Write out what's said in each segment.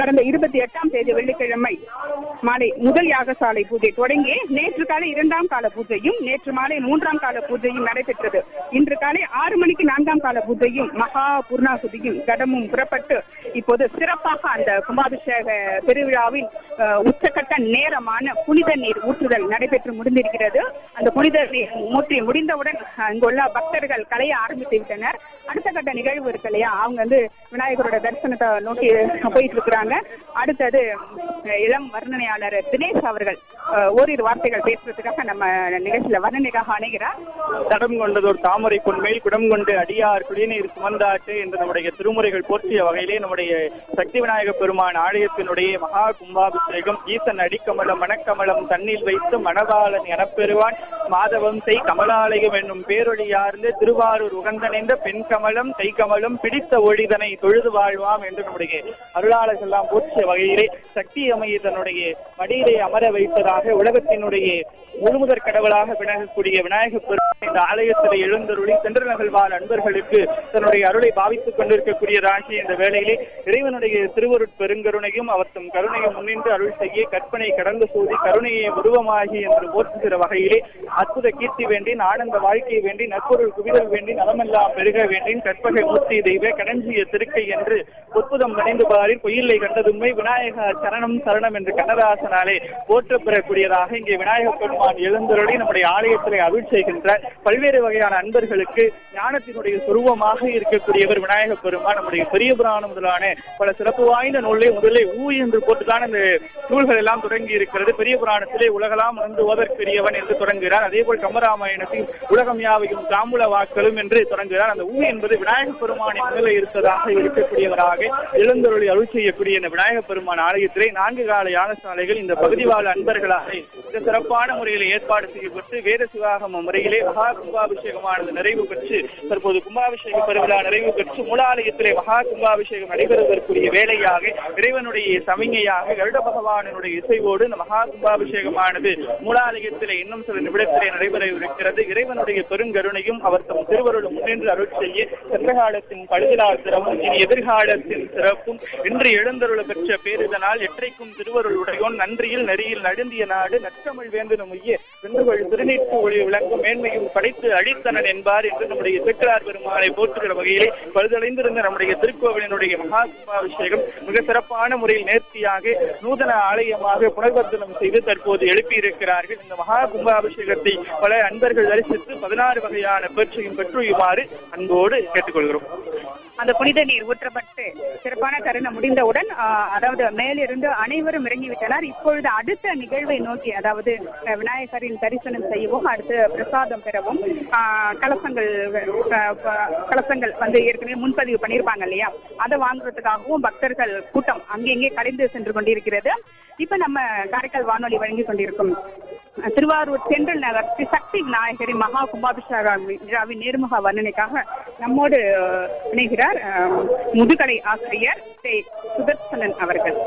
கடந்த இருபத்தி எட்டாம் தேதி வெள்ளிக்கிழமை மாலை முதல் யாகசாலை பூஜை தொடங்கி நேற்று காலை இரண்டாம் கால பூஜையும் நேற்று மாலை மூன்றாம் கால பூஜையும் நடைபெற்றது இன்று காலை ஆறு மணிக்கு நான்காம் கால பூஜையும் மகா பூர்ணாகுதியும் கடமும் புறப்பட்டு இப்போது சிறப்பாக அந்த கும்பாபிஷேக பெருவிழாவின் அஹ், உச்சக்கட்ட நேரமான புனித நீர் ஊற்றுதல் நடைபெற்று முடிந்திருக்கிறது அந்த புனித நீர் ஊற்றி முடிந்தவுடன் அங்குள்ள பக்தர்கள் கலைய ஆரம்பித்து விட்டனர் அடுத்த கட்ட நிகழ்வு இருக்கு இல்லையா அவங்க வந்து விநாயகரோட தரிசனத்தை நோக்கி போயிட்டு இருக்கிறாங்க அடுத்தது அஹ், இளம் வர்ணனையாளர் தினேஷ் அவர்கள் அஹ், ஓரிரு வார்த்தைகள் பேசுறதுக்காக நம்ம நிகழ்ச்சியில வர்ணனைக்காக அணைகிறார் தடம் கொண்டதோர் தாமரை பொன்மேல் குடம் கொண்டு அடியார் குடிநீர் சுமந்தாட்டு என்று நம்முடைய திருமுறைகள் போற்றிய வகையிலே நம்முடைய சக்தி விநாயக பெருமான் ஆலயத்தினுடைய மகா கும்பாபிஷேகம் ஈசன் அடிக்கமலம் மணக்கமலம் தண்ணில் வைத்து மணவாளன் எனப்பெறுவான் மாதவம் செய் கமலாலயம் என்னும் பேரொழியார்ந்து திருவாரூர் உகந்தணைந்த பெண் கமலம் தை கமலம் பிடித்த ஒழிதனை தொழுது வாழ்வாம் என்று நம்முடைய அருளாளர்கள் எல்லாம் போற்றிய வகையிலே சக்தி அமையை தன்னுடைய மடியிலே அமர வைப்பதாக உலகத்தினுடைய முழுமுதற் கடவுளாக விளங்கக்கூடிய விநாயகப் பெருமான் இந்த ஆலயத்தில் எழுந்தருளி சென்ற நகழ்வார் அன்பர்களுக்கு தன்னுடைய அருளை பாவித்துக் கொண்டிருக்கக்கூடியதாகிய இந்த வேளையிலே இறைவனுடைய திருவருட் பெருங்கருணையும் அவர் தம் கருணையை முன்னின்று அருள் செய்ய கற்பனை கடந்து சூதி கருணையை உருவமாகி என்று போற்றுகிற வகையிலே அற்புத கீர்த்தி வேண்டின் ஆனந்த வாழ்க்கையை வேண்டி நற்பொருள் குவிதல் வேண்டி நலமெல்லாம் பெருக வேண்டின் கற்பகை மூர்த்தி தெய்வ கடஞ்சிய திருக்கை என்று பொற்புதம் நினைந்து பாரில் பொய்யில்லை கண்டதுமை விநாயக சரணம் சரணம் என்று கண்ணதாசனாலே போற்ற பெறக்கூடியதாக இங்கே விநாயக பெருமான் எழுந்தருளி நம்முடைய ஆலயத்திலே அருள் செய்கின்ற பல்வேறு வகையான அன்பர்களுக்கு ஞானத்தினுடைய சுரூபமாக இருக்கக்கூடியவர் விநாயக பெருமான் நம்முடைய பெரிய புராணம் முதலான பல சிறப்பு வாய்ந்த நூலை முதலில் ஊ என்று போட்டுதான் இந்த நூல்கள் எல்லாம் தொடங்கி இருக்கிறது பெரிய புராணத்திலே உலகலாம் வந்து ஓதற்கரியவன் என்று தொடங்குகிறார் அதே போல் கம்பராமாயணத்தில் உலகம் யாவையும் தாம்பூல வாக்களும் என்று தொடங்குகிறார் அந்த ஊ என்பது விநாயக பெருமானின் முதலில் இருப்பதாக இருக்கக்கூடியவராக எழுந்தருளி அருள் செய்யக்கூடிய இந்த விநாயக பெருமான் ஆலயத்திலே நான்கு கால யாகசாலைகள் இந்த பகுதி வாழ் அன்பர்களாக மிக சிறப்பான முறையில் ஏற்பாடு செய்யப்பட்டு வேத சிவாகம முறையிலே மகா கும்பாபிஷேகமானது நிறைவு பெற்று தற்போது கும்பாபிஷேக பெருவிழா நிறைவு பெற்று மூலாலயத்திலே மகா கும்பாபிஷேகம் நடைபெறுவதற்குரிய வேலையாக இறைவனுடைய சமிஞையாக கருட பகவானுடைய இசைவோடு இந்த மகா கும்பாபிஷேகமானது மூலாலயத்திலே இன்னும் சில நிமிடத்திலே நடைபெற இருக்கிறது இறைவனுடைய பெருங்கருணையும் அவர் தம் திருவருளும் முன்னின்று அருள் செய்ய சென்றகாலத்தின் பழுதிலா சிறப்பும் இனி எதிர்காலத்தின் சிறப்பும் இன்று எழுந்தருள பெற்ற பேரிதனால் எற்றைக்கும் திருவருள் உடையோன் நன்றியில் நெறியில் நடுந்திய நாடு நற்றமிழ் வேந்தனும் உய்ய வென்றுகள் திருநீற்று ஒளி விளங்கும் மேன்மையும் படைத்து அழித்தனன் என்பார் என்று நம்முடைய திருக்கிறார் பெருமானை போற்றுகிற வகையிலே பழுதடைந்திருந்த நம்முடைய திருக்கோவிலினுடைய மகா கும்பாபிஷேகம் மிக சிறப்பான முறையில் நேர்த்தியாக நூதன ஆலயமாக புனர்வர்த்தனம் செய்து தற்போது எழுப்பியிருக்கிறார்கள் இந்த மகா கும்பாபிஷேகத்தை பல அன்பர்கள் தரிசித்து பதினாறு வகையான பேற்றையும் பெற்றுயுமாறு அன்போடு கேட்டுக்கொள்கிறோம் அந்த புனித நீர் ஊற்றப்பட்டு சிறப்பான தருணம் முடிந்தவுடன் ஆஹ், அதாவது மேலிருந்து அனைவரும் இறங்கிவிட்டனர் இப்பொழுது அடுத்த நிகழ்வை நோக்கி அதாவது அஹ், விநாயகரின் தரிசனம் செய்யவும் அடுத்து பிரசாதம் பெறவும் ஆஹ், கலசங்கள் அஹ், ப- கலசங்கள் வந்து ஏற்கனவே முன்பதிவு பண்ணியிருப்பாங்க இல்லையா அதை வாங்குறதுக்காகவும் பக்தர்கள் கூட்டம் அங்கெங்கே கலைந்து சென்று கொண்டிருக்கிறது இப்ப நம்ம காரைக்கால் வானொலி வழங்கி கொண்டிருக்கும் அஹ், திருவாரூர் சென்ட்ரல் நகர் ஸ்ரீ சக்தி விநாயகரின் மகா கும்பாபிஷேக விழாவின் நேர்முக வர்ணனைக்காக நம்மோடு அஹ், இணைகிறார் அஹ், முதுகலை ஆசிரியர் சே. சுதர்சனன் அவர்கள்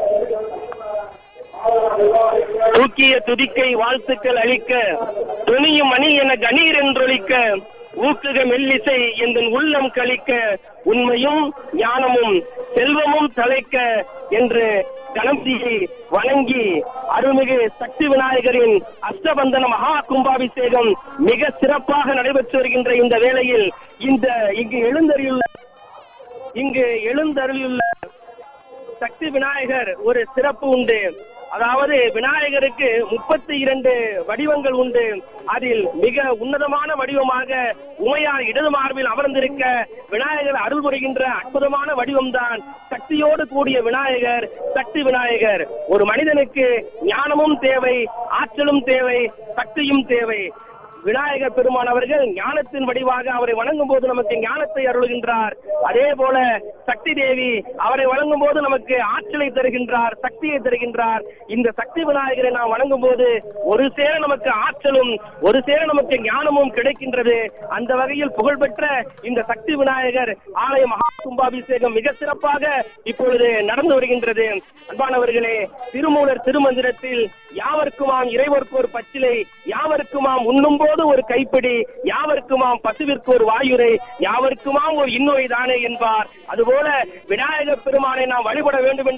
தூக்கிய துதிக்கை வாழ்த்துக்கள் அளிக்க துணியும் மணி என கணீர் என்றொழிக்க ஊக்குக மெல்லிசை எந்த உள்ளம் கழிக்க உண்மையும் ஞானமும் செல்வமும் தலைக்க என்று கணம்சியை வணங்கி அருள்மிகு சக்தி விநாயகரின் அஷ்டபந்தன மகா கும்பாபிஷேகம் மிக சிறப்பாக நடைபெற்று வருகின்ற இந்த வேளையில் இந்த இங்கு எழுந்தறியுள்ள இங்கு எழுந்தருளியுள்ள சக்தி விநாயகர் ஒரு சிறப்பு உண்டு அதாவது விநாயகருக்கு முப்பத்தி இரண்டு வடிவங்கள் உண்டு அதில் மிக உன்னதமான வடிவமாக உமையார் இடது மார்பில் அமர்ந்திருக்க விநாயகர் அருள் புரிகின்ற அற்புதமான வடிவம்தான் சக்தியோடு கூடிய விநாயகர் சக்தி விநாயகர் ஒரு மனிதனுக்கு ஞானமும் தேவை ஆற்றலும் தேவை சக்தியும் தேவை விநாயகர் பெருமான் அவர்கள் ஞானத்தின் வடிவாக அவரை வணங்கும் போது நமக்கு ஞானத்தை அருளுகின்றார் அதே போல சக்தி தேவி அவரை வணங்கும் போது நமக்கு ஆற்றலை தருகின்றார் சக்தியை தருகின்றார் இந்த சக்தி விநாயகரை நாம் வணங்கும் போது ஒரு சேர நமக்கு ஆற்றலும் ஒரு சேர நமக்கு ஞானமும் கிடைக்கின்றது அந்த வகையில் புகழ்பெற்ற இந்த சக்தி விநாயகர் ஆலய மகா கும்பாபிஷேகம் மிக சிறப்பாக இப்பொழுது நடந்து வருகின்றது அன்பானவர்களே திருமூலர் திருமந்திரத்தில் யாவர்க்குமாம் இறைவர்க்கோர் பச்சிலை யாவர்க்குமாம் உண்ணும் போது ஒரு கைப்பிடி யாவர்க்குமாம் பசுவிற்கு ஒரு வாயுரை யாவர்க்குமாம் ஒரு இன்னொரு தானே என்பார் அதுபோல விநாயகர் பெருமானை நாம் வழிபட வேண்டும் என்று